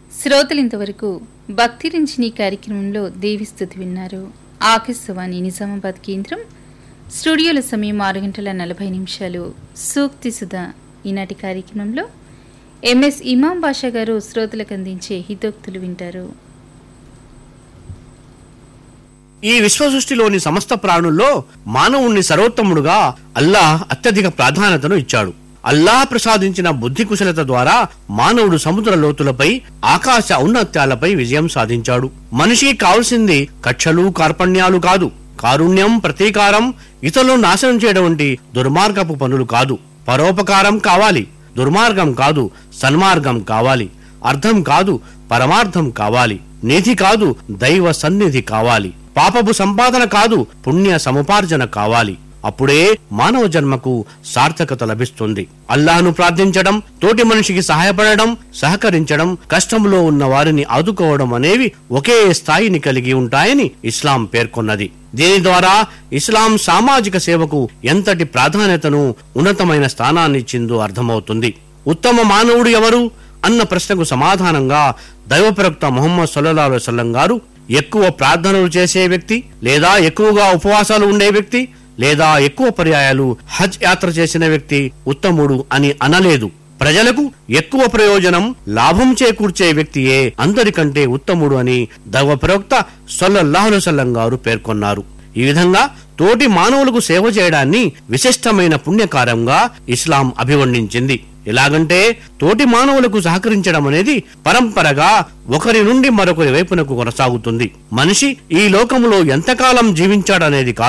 శ్రోతలు ఇంతవరకు భక్తి రించిని కార్యక్రమంలో దేవిస్తుతి విన్నారు ఆకాశవాణి నిజామాబాద్ కేంద్రం స్టూడియోల సమయం ఆరు గంటల నలభై నిమిషాలు సూక్తి సుధా ఈనాటి కార్యక్రమంలో ఎంఎస్ ఇమాం బాషా గారు శ్రోతలకు అందించే హితోక్తులు వింటారు ఈ విశ్వసృష్టిలోని సమస్త ప్రాణుల్లో మానవుణ్ణి సర్వోత్తముడుగా అల్లాహ్ అత్యధిక ప్రాధాన్యతను ఇచ్చాడు అల్లాహ్ ప్రసాదించిన బుద్ధి కుశలత ద్వారా మానవుడు సముద్ర లోతులపై ఆకాశ ఔన్నత్యాలపై విజయం సాధించాడు మనిషికి కావలసింది కక్షలు కార్పణ్యాలు కాదు కారుణ్యం ప్రతీకారం ఇతరులను నాశనం చేయడం వంటి దుర్మార్గపు పనులు కాదు పరోపకారం కావాలి దుర్మార్గం కాదు సన్మార్గం కావాలి అర్థం కాదు పరమార్థం కావాలి నిధి కాదు దైవ సన్నిధి కావాలి పాపపు సంపాదన కాదు పుణ్య సముపార్జన కావాలి అప్పుడే మానవ జన్మకు సార్థకత లభిస్తుంది అల్లాహ్ను ప్రార్థించడం తోటి మనిషికి సహాయపడడం సహకరించడం కష్టంలో ఉన్న వారిని ఆదుకోవడం అనేవి ఒకే స్థాయిని కలిగి ఉంటాయని ఇస్లాం పేర్కొన్నది దీని ద్వారా ఇస్లాం సామాజిక సేవకు ఎంతటి ప్రాధాన్యతను ఉన్నతమైన స్థానాన్ని ఇచ్చిందో అర్థమవుతుంది ఉత్తమ మానవుడు ఎవరు అన్న ప్రశ్నకు సమాధానంగా దైవప్రవక్త ముహమ్మద్ సల్లల్లాహు అలైహి వసల్లం గారు ఎక్కువ ప్రార్థనలు చేసే వ్యక్తి లేదా ఎక్కువగా ఉపవాసాలు ఉండే వ్యక్తి లేదా ఎక్కువ పర్యాయాలు హజ్ యాత్ర చేసిన వ్యక్తి ఉత్తముడు అని అనలేదు ప్రజలకు ఎక్కువ ప్రయోజనం లాభం చేకూర్చే వ్యక్తియే అందరికంటే ఉత్తముడు అని దైవ ప్రవక్త సల్లల్లాహు అలైహి వసల్లం గారు పేర్కొన్నారు ఈ విధంగా తోటి మానవులకు సేవ చేయడాన్ని విశిష్టమైన పుణ్యకార్యంగా ఇస్లాం అభివర్ణించింది ఎలాగంటే తోటి మానవులకు సహకరించడం అనేది పరంపరగా ఒకరి నుండి మరొకరి వైపునకు కొనసాగుతుంది మనిషి ఈ లోకములో ఎంతకాలం జీవించాడనేది కాదు